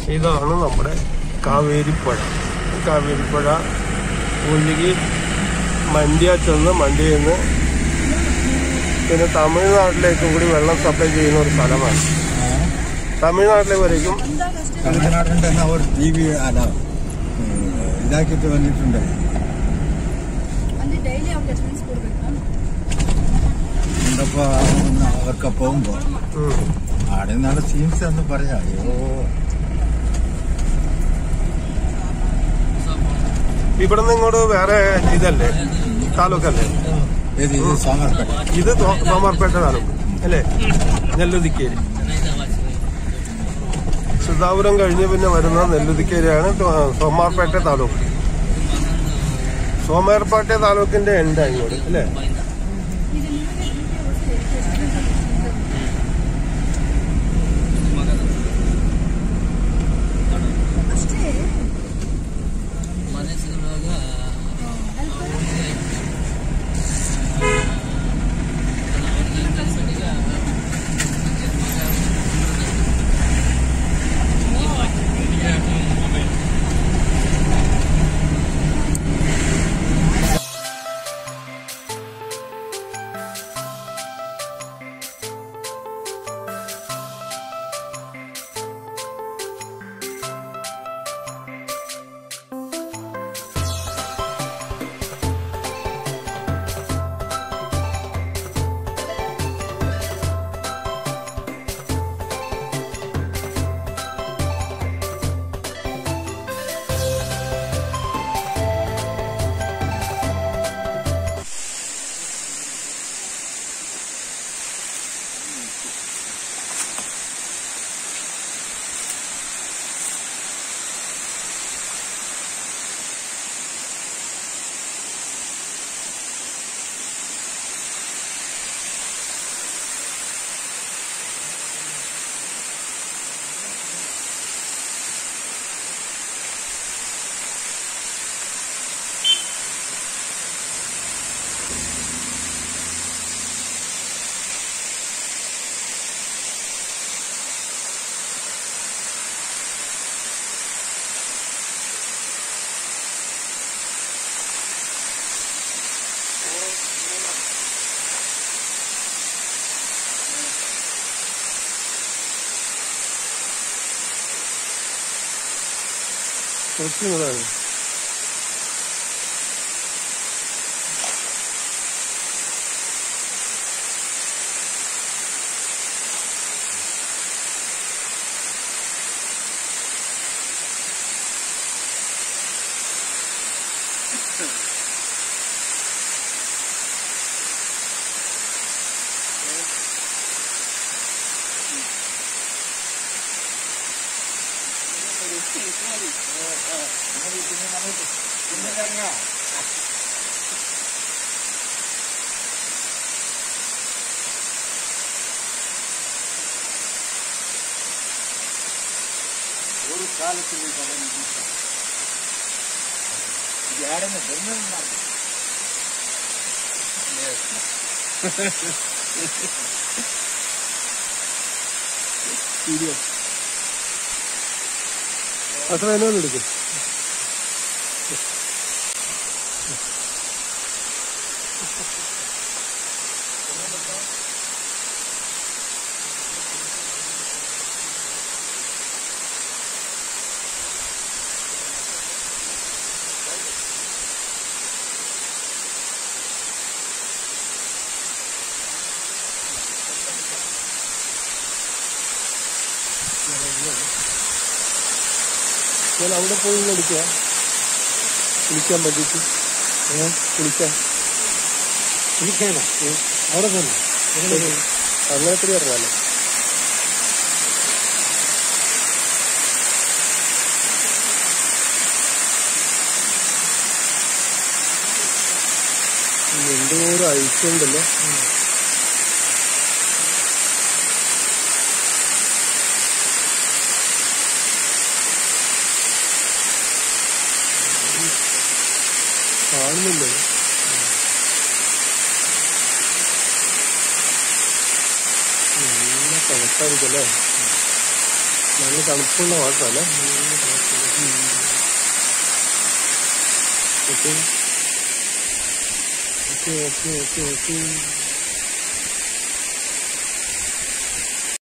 ഇതാണ് നമ്മുടെ കാവേരിപ്പുഴ കാവേരിപ്പുഴ ഒഴുകി മണ്ടിയ ചെന്ന് മണ്ടിയിൽ നിന്ന് പിന്നെ തമിഴ്നാട്ടിലേക്കും കൂടി വെള്ളം സപ്ലൈ ചെയ്യുന്ന ഒരു സ്ഥലമാണ് തമിഴ്നാട്ടിലേക്ക് വരേക്കും തമിഴ്നാടിന്റെ തന്നെ അവർ ടി വി അല്ല ഉം, ഇതാക്കിയിട്ട് വന്നിട്ടുണ്ട് ಅಂದ್ರೆ ಡೈಲಿ ಅವ್ರಿಗೆ ಎಕ್ಸ್ಪೆನ್ಸ್ ಕೊಡ್ಬೇಕಾ എന്തപ്പോ അവർക്ക് പോകുമ്പോ ഉം. ആടെ നല്ല സീൻസ് എന്ന് പറയാ അയ്യോ ഇവിടെ നിന്ന് ഇങ്ങോട്ട് വേറെ ഇതല്ലേ താലൂക്കല്ലേ ഇത് ഇത് സോമർപേട്ട ഇത് തോ- തോമർപേട്ട താലൂക്ക് അല്ലേ നെല്ലുതിക്കേരി സുധാപുരം കഴിഞ്ഞ് പിന്നെ വരുന്ന നെല്ലുതിക്കേരിയാണ് തോ- സോമാർപേട്ട താലൂക്ക് സോമാർപേട്ട താലൂക്കിന്റെ എൻഡ് ഇങ്ങോട്ട് അല്ലേ ಇದು ನಿಮಗೆ ಅಷ್ಟೇ കുറച്ചുകൂടാണ് ഒരു കാലത്തിൽ ആടെന്ന് വരുന്നുണ്ടാവും അത്ര തന്നെ എടുക്കും ഞാൻ അവിടെ പോയി ഇങ്ങ് എടുക്കുക കുളിക്കാൻ പറ്റിയിട്ട് ഏ കുളിക്കാൻ ഇരിക്കാനോ ഉം. അവിടെ തന്നെ അങ്ങനെ കൂടി ഇറങ്ങാമല്ലോ എന്തോ ഒരു ഐസുണ്ടല്ലോ കാണുന്നില്ലേ നല്ല തണുപ്പായിരിക്കല്ലേ നല്ല തണുപ്പുള്ള വാട്ടറല്ലേ ഓക്കെ ഓക്കെ ഓക്കെ ഓക്കെ